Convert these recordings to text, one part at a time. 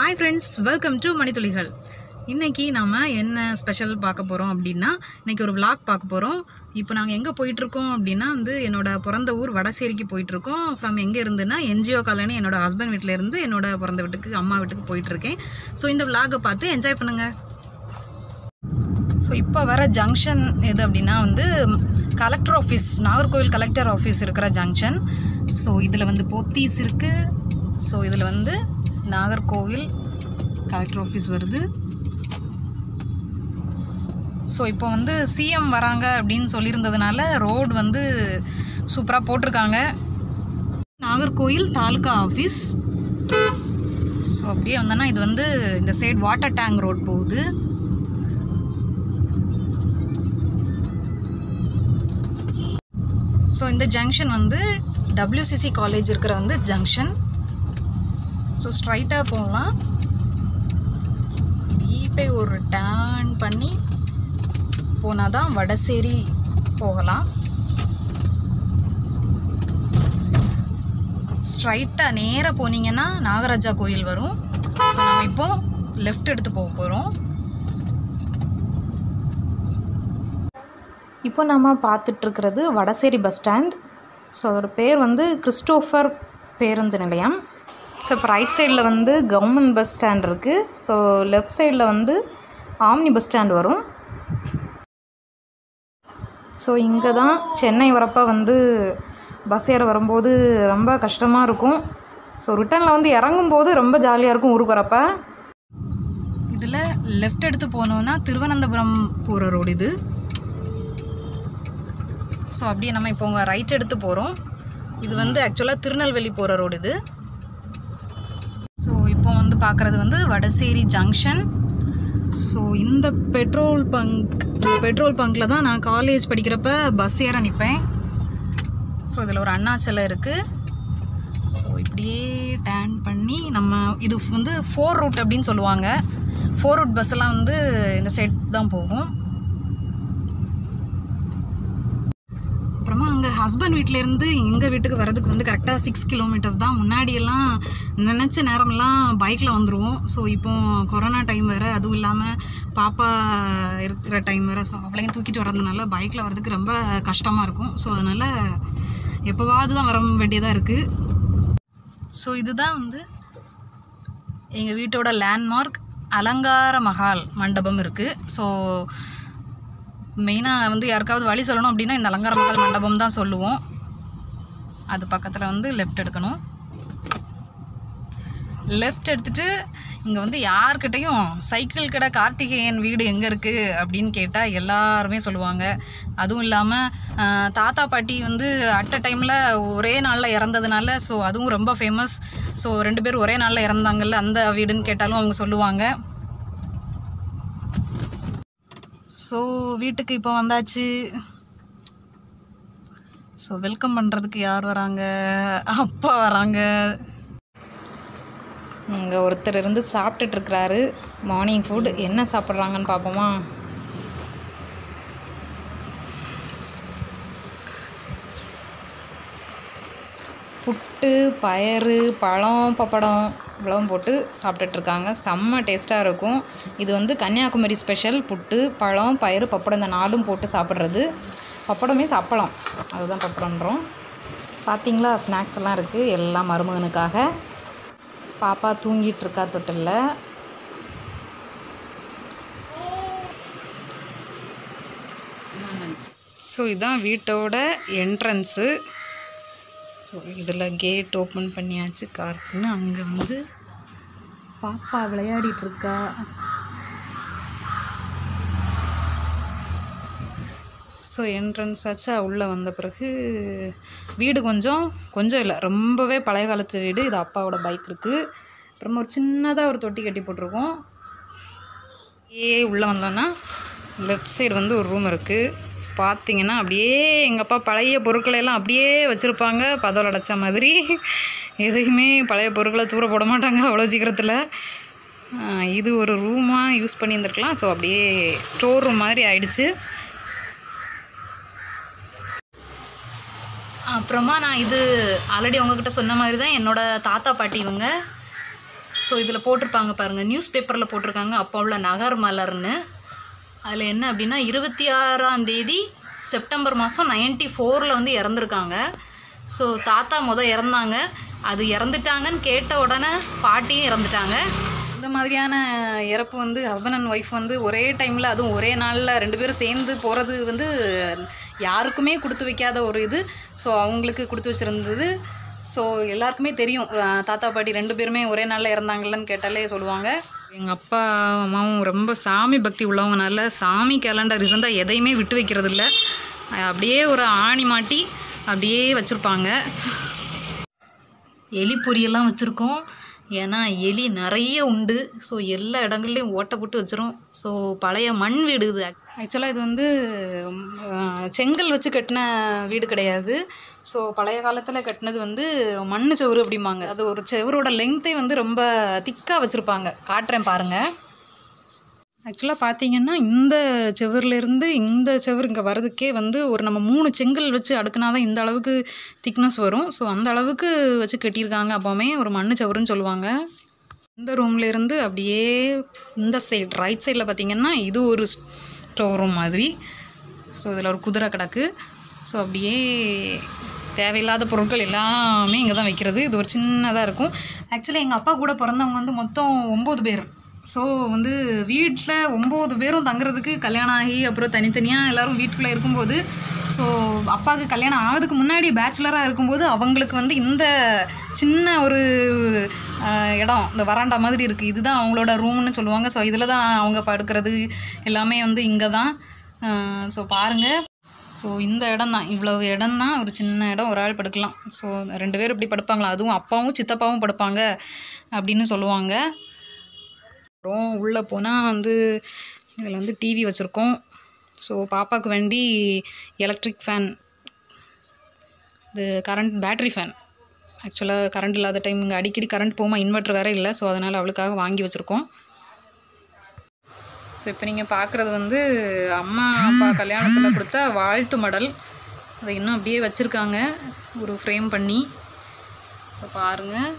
hi friends welcome to மணித்துளிகள் இன்றைக்கி நம்ம என்ன ஸ்பெஷல் பார்க்க போகிறோம் அப்படின்னா இன்றைக்கி ஒரு vlog பார்க்க போகிறோம் இப்போ நாங்கள் எங்கே போயிட்டுருக்கோம் அப்படின்னா வந்து என்னோட பிறந்த ஊர் வடசேரிக்கு போயிட்டுருக்கோம் ஃப்ரம் எங்கே இருந்துன்னா என்ஜிஓ காலனி என்னோட ஹஸ்பண்ட் வீட்டில் இருந்து என்னோட பிறந்த வீட்டுக்கு அம்மா வீட்டுக்கு போயிட்டுருக்கேன் ஸோ இந்த vlog-அ பார்த்து என்ஜாய் பண்ணுங்கள் ஸோ இப்போ வர ஜங்ஷன் எது அப்படின்னா வந்து collector office Nagercoil collector office இருக்கிற ஜங்ஷன் ஸோ இதில் வந்து போத்தீஸ் இருக்குது ஸோ இதில் வந்து நாகர்கோவில் கலெக்டர் ஆஃபீஸ் வருது ஸோ இப்போ வந்து சிஎம் வராங்க அப்படின்னு சொல்லியிருந்ததுனால ரோடு வந்து சூப்பராக போட்டிருக்காங்க நாகர்கோயில் தாலுகா ஆஃபீஸ் ஸோ அப்படியே வந்தோன்னா இது வந்து இந்த சைடு வாட்டர் டேங்க் ரோட் போகுது ஸோ இந்த ஜங்ஷன் வந்து டபிள்யூசிசி காலேஜ் இருக்கிற வந்து ஜங்ஷன் ஸோ ஸ்ட்ரைட்டாக போகலாம் இப்போ ஒரு டேர்ன் பண்ணி போனால் தான் வடசேரி போகலாம் ஸ்ட்ரைட்டாக நேராக போனீங்கன்னா நாகராஜா கோயில் வரும் ஸோ நம்ம இப்போ லெஃப்ட் எடுத்து போக போகிறோம் இப்போ நம்ம பார்த்துட்ருக்கிறது வடசேரி பஸ் ஸ்டாண்ட் ஸோ அதோட பேர் வந்து கிறிஸ்டோஃபர் பேருந்து நிலையம் ஸோ இப்போ ரைட் சைடில் வந்து கவர்மெண்ட் பஸ் ஸ்டாண்ட் இருக்குது ஸோ லெஃப்ட் சைடில் வந்து ஆம்னி பஸ் ஸ்டாண்ட் வரும் ஸோ இங்கே தான் சென்னை வரப்போ வந்து பஸ் ஏற வரும்போது ரொம்ப கஷ்டமாக இருக்கும் ஸோ ரிட்டனில் வந்து இறங்கும்போது ரொம்ப ஜாலியாக இருக்கும் ஊருக்கு வரப்போ இதில் லெஃப்ட் எடுத்து போனோம்னா திருவனந்தபுரம் போகிற ரோடு இது ஸோ அப்படியே நம்ம இப்போ உங்கள் ரைட் எடுத்து போகிறோம் இது வந்து ஆக்சுவலாக திருநெல்வேலி போகிற ரோடு இது ஸோ இப்போ வந்து பார்க்குறது வந்து வடசேரி ஜங்ஷன் ஸோ இந்த பெட்ரோல் பங்க் இந்த பெட்ரோல் பங்க்கில் தான் நான் காலேஜ் படிக்கிறப்ப பஸ் ஏற நிற்பேன் ஸோ இதில் ஒரு அண்ணா சிலை இருக்குது ஸோ இப்படியே டேன் பண்ணி நம்ம இது வந்து ஃபோர் ரூட் அப்படின்னு சொல்லுவாங்க ஃபோர் ரூட் பஸ்ஸெல்லாம் வந்து இந்த செட் தான் போகும் அப்புறமா அங்கே ஹஸ்பண்ட் வீட்டிலேருந்து எங்கள் வீட்டுக்கு வரதுக்கு வந்து கரெக்டாக சிக்ஸ் கிலோமீட்டர்ஸ் தான் முன்னாடியெல்லாம் நினச்ச நேரம்லாம் பைக்கில் வந்துடுவோம் ஸோ இப்போ கொரோனா டைம் வேறு அதுவும் இல்லாமல் பாப்பா இருக்கிற டைம் வேறு ஸோ அவளையும் தூக்கிட்டு வர்றதுனால பைக்கில் வர்றதுக்கு ரொம்ப கஷ்டமாக இருக்கும் ஸோ அதனால் எப்போவாவது தான் வர வேண்டியதாக இருக்குது ஸோ இதுதான் வந்து எங்கள் வீட்டோட லேண்ட்மார்க் அலங்கார மஹால் மண்டபம் இருக்குது ஸோ மெயினாக வந்து யாருக்காவது வழி சொல்லணும் அப்படின்னா இந்த அலங்கார மஹால் மண்டபம் தான் சொல்லுவோம் அது பக்கத்தில் வந்து லெஃப்ட் எடுக்கணும் லெஃப்ட் எடுத்துட்டு இங்கே வந்து யார்கிட்டையும் சைக்கிள் கடை கார்த்திகேயன் வீடு எங்கே இருக்குது அப்படின்னு கேட்டால் எல்லாருமே சொல்லுவாங்க அதுவும் இல்லாமல் தாத்தா பாட்டி வந்து அட் அ டைமில் ஒரே நாளில் இறந்ததுனால ஸோ அதுவும் ரொம்ப ஃபேமஸ் ஸோ ரெண்டு பேரும் ஒரே நாளில் இறந்தாங்கல்ல அந்த வீடுன்னு கேட்டாலும் அவங்க சொல்லுவாங்க ஸோ வீட்டுக்கு இப்போ வந்தாச்சு ஸோ வெல்கம் பண்ணுறதுக்கு யார் வராங்க அப்பா வராங்க இங்கே ஒருத்தர் இருந்து சாப்பிட்டுட்ருக்கிறாரு மார்னிங் ஃபுட் என்ன சாப்பிட்றாங்கன்னு பார்ப்போமா புட்டு பயறு பழம் பப்படம் இவ்வளவும் போட்டு சாப்பிட்டுட்ருக்காங்க செம்ம டேஸ்ட்டாக இருக்கும் இது வந்து கன்னியாகுமரி ஸ்பெஷல் புட்டு பழம் பயிறு பப்படம் இந்த நாலும் போட்டு சாப்பிட்றது பப்படமே சாப்பிடலாம் அதுதான் பப்படம்ன்றோம் பார்த்தீங்களா ஸ்நாக்ஸ் எல்லாம் இருக்குது எல்லாம் மருமகனுக்காக பாப்பா தூங்கிட்டு இருக்கா தொட்டில்ல ஸோ இதுதான் வீட்டோட என்ட்ரன்ஸு ஸோ இதில் கேட் ஓப்பன் பண்ணியாச்சு கார்க்குன்னு அங்கே வந்து பாப்பா விளையாடிட்டு இருக்கா ஸோ என்ட்ரன்ஸ் ஆச்சா உள்ளே வந்த பிறகு வீடு கொஞ்சம் கொஞ்சம் இல்லை ரொம்பவே பழைய காலத்து வீடு இது அப்பாவோட பைக் இருக்குது அப்புறமா ஒரு சின்னதாக ஒரு தொட்டி கட்டி போட்டிருக்கோம் ஏ உள்ளே வந்தோன்னா லெஃப்ட் சைடு வந்து ஒரு ரூம் இருக்குது பார்த்தீங்கன்னா அப்படியே எங்கள் அப்பா பழைய பொருட்களை எல்லாம் அப்படியே வச்சுருப்பாங்க பதவல் அடைச்ச மாதிரி எதையுமே பழைய பொருட்களை தூர போட மாட்டாங்க அவ்வளோ சீக்கிரத்தில் ஆஹ் இது ஒரு ரூமாக யூஸ் பண்ணியிருந்துருக்கலாம் ஸோ அப்படியே ஸ்டோர் ரூம் மாதிரி ஆயிடுச்சு அப்புறமா நான் இது ஆல்ரெடி உங்ககிட்ட சொன்ன மாதிரி தான் என்னோட தாத்தா பாட்டி இவங்க ஸோ இதில் போட்டிருப்பாங்க பாருங்கள் நியூஸ் பேப்பரில் போட்டிருக்காங்க அப்போ உள்ள நகர் மலர்னு அதில் என்ன அப்படின்னா இருபத்தி ஆறாம் தேதி செப்டம்பர் மாதம் நைன்ட்டி ஃபோரில் வந்து இறந்துருக்காங்க ஸோ தாத்தா முத இறந்தாங்க அது இறந்துட்டாங்கன்னு கேட்ட உடனே பாட்டியும் இறந்துட்டாங்க இந்த மாதிரியான இறப்பு வந்து ஹஸ்பண்ட் அண்ட் ஒய்ஃப் வந்து ஒரே டைமில் அதுவும் ஒரே நாளில் ரெண்டு பேரும் சேர்ந்து போகிறது வந்து யாருக்குமே கொடுத்து வைக்காத ஒரு இது ஸோ அவங்களுக்கு கொடுத்து வச்சுருந்தது ஸோ எல்லாருக்குமே தெரியும் அஹ் தாத்தா பாட்டி ரெண்டு பேருமே ஒரே நாளில் இறந்தாங்கல்லன்னு கேட்டாலே சொல்லுவாங்க எங்கள் அப்பா அம்மாவும் ரொம்ப சாமி பக்தி உள்ளவங்கனால சாமி கேலண்டர் இருந்தால் எதையுமே விட்டு வைக்கிறது இல்லை அப்படியே ஒரு ஆணி மாட்டி அப்படியே வச்சுருப்பாங்க எலி பொரியெல்லாம் வச்சுருக்கோம் ஏன்னா எலி நிறைய உண்டு ஸோ எல்லா இடங்கள்லையும் ஓட்டை போட்டு வச்சிரும் ஸோ பழைய மண் வீடு இது ஆக்சுவலாக இது வந்து ம், அஹ், செங்கல் வச்சு கட்டின வீடு கிடையாது ஸோ பழைய காலத்தில் கட்டினது வந்து மண் செவுரு அப்படிம்பாங்க அது ஒரு செவரோட லெங்க்த்தை வந்து ரொம்ப திக்காக வச்சுருப்பாங்க காட்டுறேன் பாருங்கள் ஆக்சுவலாக பார்த்தீங்கன்னா இந்த செவர்லேருந்து இந்த செவர் இங்கே வர்றதுக்கே வந்து ஒரு நம்ம மூணு செங்கல் வச்சு அடுக்குனா தான் இந்த அளவுக்கு திக்னஸ் வரும் ஸோ அந்த அளவுக்கு வச்சு கட்டியிருக்காங்க அப்போவுமே ஒரு மண் செவருன்னு சொல்லுவாங்க இந்த ரூம்லேருந்து அப்படியே இந்த சைடு ரைட் சைடில் பார்த்தீங்கன்னா இது ஒரு ஸ்டோர் ரூம் மாதிரி ஸோ இதில் ஒரு குதிரை கிடக்கு ஸோ அப்படியே தேவையில்லாத பொருட்கள் எல்லாமே இங்கே தான் வைக்கிறது இது ஒரு சின்னதாக இருக்கும் ஆக்சுவலி எங்கள் அப்பா கூட பிறந்தவங்க வந்து மொத்தம் ஒம்பது பேர் ஸோ வந்து வீட்டில் ஒம்பது பேரும் தங்குறதுக்கு கல்யாணம் ஆகி அப்புறம் தனித்தனியாக எல்லாரும் வீட்டுக்குள்ளே இருக்கும்போது ஸோ அப்பாவுக்கு கல்யாணம் ஆகிறதுக்கு முன்னாடி பேச்சுலராக இருக்கும்போது அவங்களுக்கு வந்து இந்த சின்ன ஒரு ஆஹ், இடம் இந்த வராண்டா மாதிரி இருக்குது இதுதான் அவங்களோட ரூம்னு சொல்லுவாங்க ஸோ இதில் தான் அவங்க படுக்கிறது எல்லாமே வந்து இங்கே தான் ஸோ பாருங்கள் ஸோ இந்த இடம் தான் இவ்வளவு இடம் தான் ஒரு சின்ன இடம் ஒரு ஆள் படுக்கலாம் ஸோ ரெண்டு பேர் இப்படி படுப்பாங்களா அதுவும் அப்பாவும் சித்தப்பாவும் படுப்பாங்க அப்படின்னு சொல்லுவாங்க அப்புறம் உள்ளே போனால் வந்து இதில் வந்து டிவி வச்சுருக்கோம் ஸோ பாப்பாவுக்கு வேண்டி எலக்ட்ரிக் ஃபேன் இது கரண்ட் பேட்ரி ஃபேன் ஆக்சுவலாக கரண்ட் இல்லாத டைம் இங்கே அடிக்கடி கரண்ட் போகுமா இன்வெர்ட்டர் வேறு இல்லை ஸோ அதனால் அவளுக்காக வாங்கி வச்சுருக்கோம் ஸோ இப்போ நீங்கள் பார்க்குறது வந்து அம்மா அப்பா கல்யாணத்தில் கொடுத்த வாழ்த்து மடல் அதை இன்னும் அப்படியே வச்சுருக்காங்க ஒரு ஃப்ரேம் பண்ணி ஸோ பாருங்கள்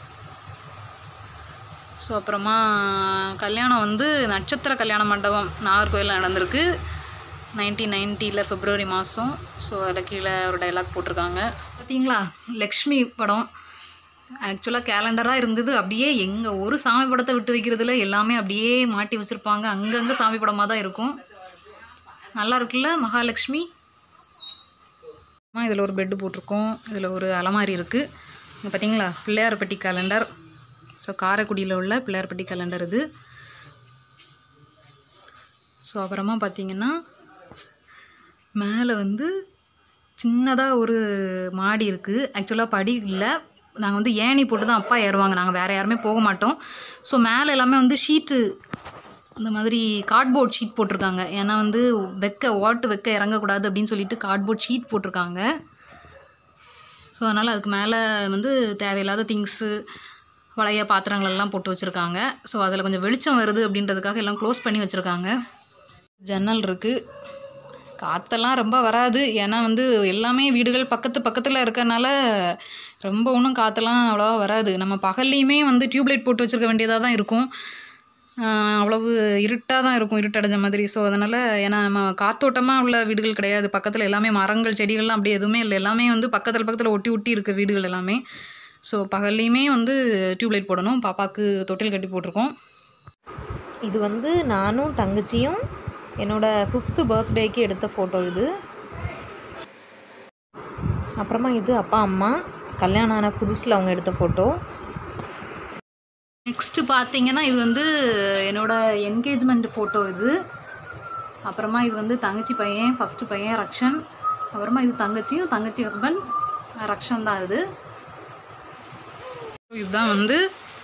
ஸோ அப்புறமா கல்யாணம் வந்து நட்சத்திர கல்யாண மண்டபம் நாகர்கோயிலில் நடந்திருக்கு நைன்டீன் நைன்ட்டியில் பிப்ரவரி மாதம் ஸோ அதில் கீழே ஒரு டைலாக் போட்டிருக்காங்க பார்த்தீங்களா லக்ஷ்மி படம் ஆக்சுவலாக கேலண்டராக இருந்தது அப்படியே எங்கள் ஒரு சாமி படத்தை விட்டு வைக்கிறதுல எல்லாமே அப்படியே மாட்டி வச்சுருப்பாங்க அங்கங்கே சாமி படமாக தான் இருக்கும் நல்லா இருக்குல்ல மகாலட்சுமி இதில் ஒரு பெட்டு போட்டிருக்கோம் இதில் ஒரு அலமாரி இருக்குது இங்கே பார்த்தீங்களா பிள்ளையார்பட்டி கேலண்டர் ஸோ காரைக்குடியில் உள்ள பிள்ளையார்பட்டி கேலண்டர் இது ஸோ அப்புறமா பார்த்தீங்கன்னா மேலே வந்து சின்னதாக ஒரு மாடி இருக்குது ஆக்சுவலாக படி இல்லை நாங்கள் வந்து ஏணி போட்டு தான் அப்பா ஏறுவாங்க நாங்கள் வேறு யாருமே போக மாட்டோம் ஸோ மேலே எல்லாமே வந்து ஷீட்டு இந்த மாதிரி கார்ட்போர்ட் ஷீட் போட்டிருக்காங்க ஏன்னா வந்து வைக்க ஓட்டு வைக்க இறங்கக்கூடாது அப்படின்னு சொல்லிட்டு கார்ட்போர்ட் ஷீட் போட்டிருக்காங்க ஸோ அதனால் அதுக்கு மேலே வந்து தேவையில்லாத திங்ஸு பழைய பாத்திரங்கள் எல்லாம் போட்டு வச்சுருக்காங்க ஸோ அதில் கொஞ்சம் வெளிச்சம் வருது அப்படின்றதுக்காக எல்லாம் க்ளோஸ் பண்ணி வச்சுருக்காங்க ஜன்னல் இருக்குது காற்றெல்லாம் ரொம்ப வராது ஏன்னா வந்து எல்லாமே வீடுகள் பக்கத்து பக்கத்தில் இருக்கறனால ரொம்ப ஒன்றும் காற்றெல்லாம் அவ்வளோவா வராது நம்ம பகல்லையுமே வந்து டியூப்லைட் போட்டு வச்சுருக்க வேண்டியதாக தான் இருக்கும் ஆஹ் அவ்வளவு இருட்டாக தான் இருக்கும் இருட்டடைஞ்ச மாதிரி ஸோ அதனால் ஏன்னா நம்ம காத்தோட்டமாக உள்ள வீடுகள் கிடையாது பக்கத்தில் எல்லாமே மரங்கள் செடிகள்லாம் அப்படி எதுவுமே இல்லை எல்லாமே வந்து பக்கத்தில் பக்கத்தில் ஒட்டி ஒட்டி இருக்க வீடுகள் எல்லாமே ஸோ பகல்லையுமே வந்து டியூப்லைட் போடணும் பாப்பாவுக்கு தொட்டில் கட்டி போட்டிருக்கோம் இது வந்து நானும் தங்கச்சியும் என்னோடய ஃபிஃப்த்து பர்த்டேக்கு எடுத்த ஃபோட்டோ இது அப்புறமா இது அப்பா அம்மா கல்யாணம் ஆன புதுசில் அவங்க எடுத்த ஃபோட்டோ நெக்ஸ்ட்டு பார்த்தீங்கன்னா இது வந்து என்னோட என்கேஜ்மெண்ட் ஃபோட்டோ இது அப்புறமா இது வந்து தங்கச்சி பையன் ஃபஸ்ட்டு பையன் ரக்ஷன் அப்புறமா இது தங்கச்சியும் தங்கச்சி ஹஸ்பண்ட் ரக்ஷன் தான் இது இதுதான் வந்து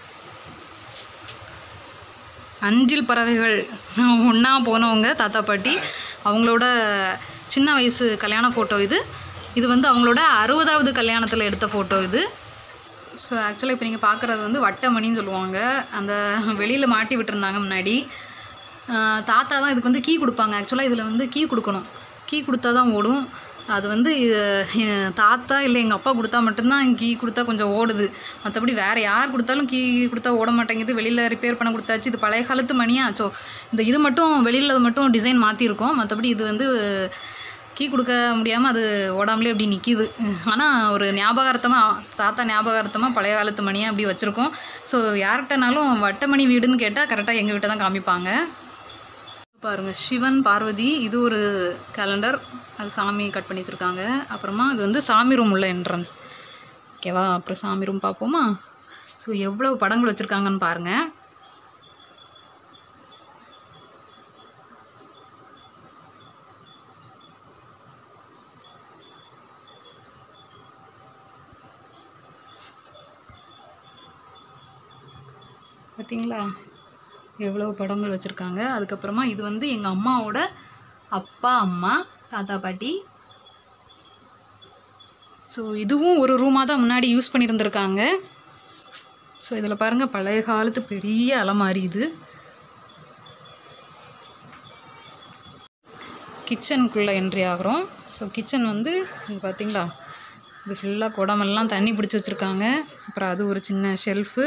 அஞ்சில் பறவைகள் ஒன்றா போனவங்க தாத்தா பாட்டி அவங்களோட சின்ன வயசு கல்யாண ஃபோட்டோ இது இது வந்து அவங்களோட அறுபதாவது கல்யாணத்தில் எடுத்த ஃபோட்டோ இது ஸோ ஆக்சுவலாக இப்போ நீங்கள் பார்க்குறது வந்து வட்டமணின்னு சொல்லுவாங்க அந்த வெளியில் மாட்டி விட்டுருந்தாங்க முன்னாடி ஆஹ் தாத்தா தான் இதுக்கு வந்து கீ கொடுப்பாங்க ஆக்சுவலாக இதில் வந்து கீ கொடுக்கணும் கீ கொடுத்தா தான் ஓடும் அது வந்து அஹ், என் தாத்தா இல்லை எங்கள் அப்பா கொடுத்தா மட்டும்தான் கீ கொடுத்தா கொஞ்சம் ஓடுது மற்றபடி வேறு யார் கொடுத்தாலும் கீ கொடுத்தா ஓட மாட்டேங்குது வெளியில் ரிப்பேர் பண்ண கொடுத்தாச்சு இது பழைய காலத்து மணியா ஸோ இந்த இது மட்டும் வெளியில் மட்டும் டிசைன் மாற்றிருக்கோம் மற்றபடி இது வந்து கீ கொடுக்க முடியாமல் அது ஓடாமலே அப்படி நிற்கிது ஆனால் ஒரு ஞாபகார்த்தமாக தாத்தா ஞாபகார்த்தமாக பழைய காலத்து மணியாக அப்படி வச்சுருக்கோம் ஸோ யார்கிட்டனாலும் வட்டமணி வீடுன்னு கேட்டால் கரெக்டாக எங்கள் வீட்டை தான் காமிப்பாங்க பாருங்க சிவன் பார்வதி இது ஒரு கேலண்டர் அது சாமி கட் பண்ணி வச்சுருக்காங்க அப்புறமா இது வந்து சாமி ரூம் உள்ள என்ட்ரன்ஸ் ஓகேவா அப்புறம் சாமி ரூம் பார்ப்போமா ஸோ எவ்வளோ படங்கள் வச்சுருக்காங்கன்னு பாருங்கள் பார்த்தீங்களா எவ்வளோ படங்கள் வச்சுருக்காங்க அதுக்கப்புறமா இது வந்து எங்கள் அம்மாவோட அப்பா அம்மா தாத்தா பாட்டி ஸோ இதுவும் ஒரு ரூமாக தான் முன்னாடி யூஸ் பண்ணியிருந்திருக்காங்க ஸோ இதில் பாருங்கள் பழைய காலத்து பெரிய அலமாரி இது கிச்சனுக்குள்ளே என்ட்ரி ஆகிறோம் ஸோ கிச்சன் வந்து இது பார்த்தீங்களா இது ஃபுல்லாக குடமெல்லாம் தண்ணி பிடிச்சி வச்சுருக்காங்க அப்புறம் அது ஒரு சின்ன ஷெல்ஃபு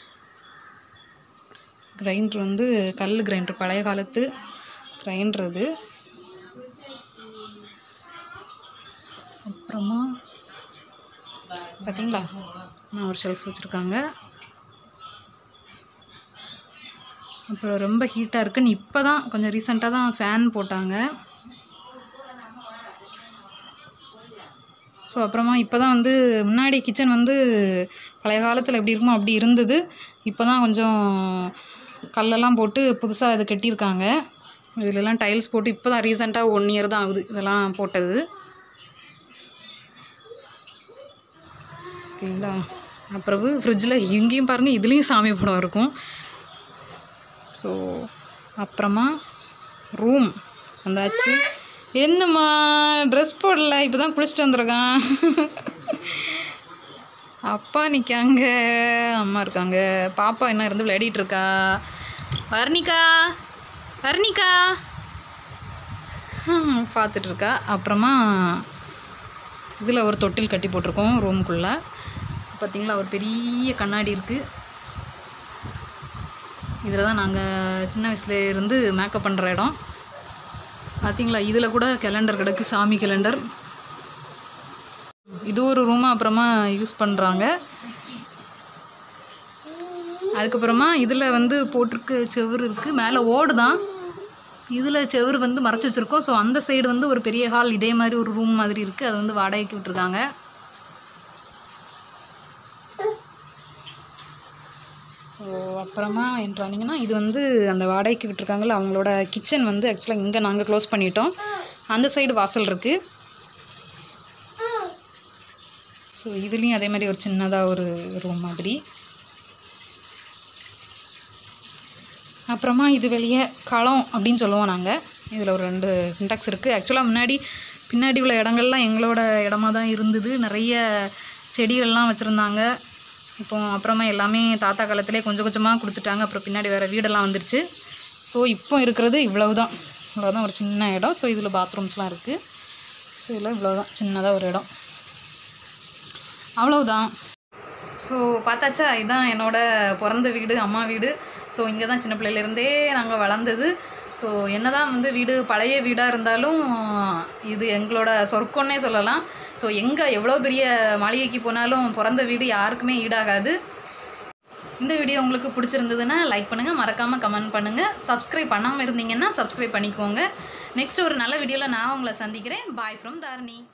கிரைண்டர் வந்து கல் கிரைண்டர் பழைய காலத்து கிரைண்டர் அது அப்புறமா பார்த்தீங்களா நான் ஒரு ஷெல்ஃப் வச்சுருக்காங்க அப்புறம் ரொம்ப ஹீட்டாக இருக்குன்னு இப்போ தான் கொஞ்சம் ரீசெண்டாக தான் ஃபேன் போட்டாங்க ஸோ அப்புறமா இப்போ தான் வந்து முன்னாடி கிச்சன் வந்து பழைய காலத்தில் எப்படி இருக்குமோ அப்படி இருந்தது இப்போ தான் கொஞ்சம் கல்லெல்லாம் போட்டு புதுசாக இது கட்டியிருக்காங்க இதுலலாம் டைல்ஸ் போட்டு இப்போ தான் ரீசெண்டாக ஒன் இயர் தான் ஆகுது இதெல்லாம் போட்டது ஓகேங்களா அப்புறம் ஃப்ரிட்ஜில் எங்கேயும் பாருங்கள் இதுலேயும் சாமி படம் இருக்கும் ஸோ அப்புறமா ரூம் வந்தாச்சு என்னம்மா ட்ரெஸ் போடல இப்போ தான் குளிச்சுட்டு வந்திருக்கான் அப்பா நிற்காங்க அம்மா இருக்காங்க பாப்பா என்ன இருந்து விளையாடிட்டு இருக்கா வர்ணிகா வர்ணிகா பார்த்துட்டு இருக்கா அப்புறமா இதில் ஒரு தொட்டில் கட்டி போட்டிருக்கோம் ரூமுக்குள்ளே பார்த்தீங்களா ஒரு பெரிய கண்ணாடி இருக்குது இதில் தான் நாங்கள் சின்ன வயசுல இருந்து மேக்கப் பண்ணுற இடம் பார்த்தீங்களா இதில் கூட கேலண்டர் கிடக்கு சாமி கேலண்டர் இது ஒரு ரூமாக அப்புறமா யூஸ் பண்ணுறாங்க அதுக்கப்புறமா இதில் வந்து போட்டிருக்க செவுரு இருக்குது மேலே ஓடு தான் இதில் செவுரு வந்து மறைச்சி வச்சுருக்கோம் ஸோ அந்த சைடு வந்து ஒரு பெரிய ஹால் இதே மாதிரி ஒரு ரூம் மாதிரி இருக்குது அது வந்து வாடகைக்கு விட்டுருக்காங்க ஸோ அப்புறமா என்றானிங்கன்னா இது வந்து அந்த வாடகைக்கு விட்டுருக்காங்கல்ல அவங்களோட கிச்சன் வந்து ஆக்சுவலாக இங்கே நாங்கள் க்ளோஸ் பண்ணிட்டோம் அந்த சைடு வாசல் இருக்குது ஸோ இதுலேயும் அதே மாதிரி ஒரு சின்னதாக ஒரு ரூம் மாதிரி அப்புறமா இது வெளியே களம் அப்படின்னு சொல்லுவோம் நாங்கள் இதில் ஒரு ரெண்டு சின்டாக்ஸ் இருக்குது ஆக்சுவலாக முன்னாடி பின்னாடி உள்ள இடங்கள்லாம் எங்களோட இடமா தான் இருந்தது நிறைய செடிகள்லாம் வச்சுருந்தாங்க இப்போ அப்புறமா எல்லாமே தாத்தா காலத்திலே கொஞ்சம் கொஞ்சமாக கொடுத்துட்டாங்க அப்புறம் பின்னாடி வேறு வீடெல்லாம் வந்துருச்சு ஸோ இப்போ இருக்கிறது இவ்வளவு தான் இவ்வளோதான் ஒரு சின்ன இடம் ஸோ இதில் பாத்ரூம்ஸ்லாம் இருக்குது ஸோ இதில் இவ்வளோதான் சின்னதாக ஒரு இடம் அவ்வளவுதான் ஸோ பார்த்தாச்சா இதுதான் என்னோட பிறந்த வீடு அம்மா வீடு ஸோ இங்கே தான் சின்ன பிள்ளையிலேருந்தே நாங்கள் வளர்ந்தது ஸோ என்னதான் வந்து வீடு பழைய வீடாக இருந்தாலும் இது எங்களோட சொர்க்கம்னே சொல்லலாம் ஸோ எங்கே எவ்வளோ பெரிய மாளிகைக்கு போனாலும் பிறந்த வீடு யாருக்குமே ஈடாகாது இந்த வீடியோ உங்களுக்கு பிடிச்சிருந்ததுன்னா லைக் பண்ணுங்கள் மறக்காமல் கமெண்ட் பண்ணுங்கள் சப்ஸ்கிரைப் பண்ணாமல் இருந்தீங்கன்னா சப்ஸ்கிரைப் பண்ணிக்கோங்க நெக்ஸ்ட் ஒரு நல்ல வீடியோவில் நான் உங்களை சந்திக்கிறேன் பாய் ஃப்ரம் தாரணி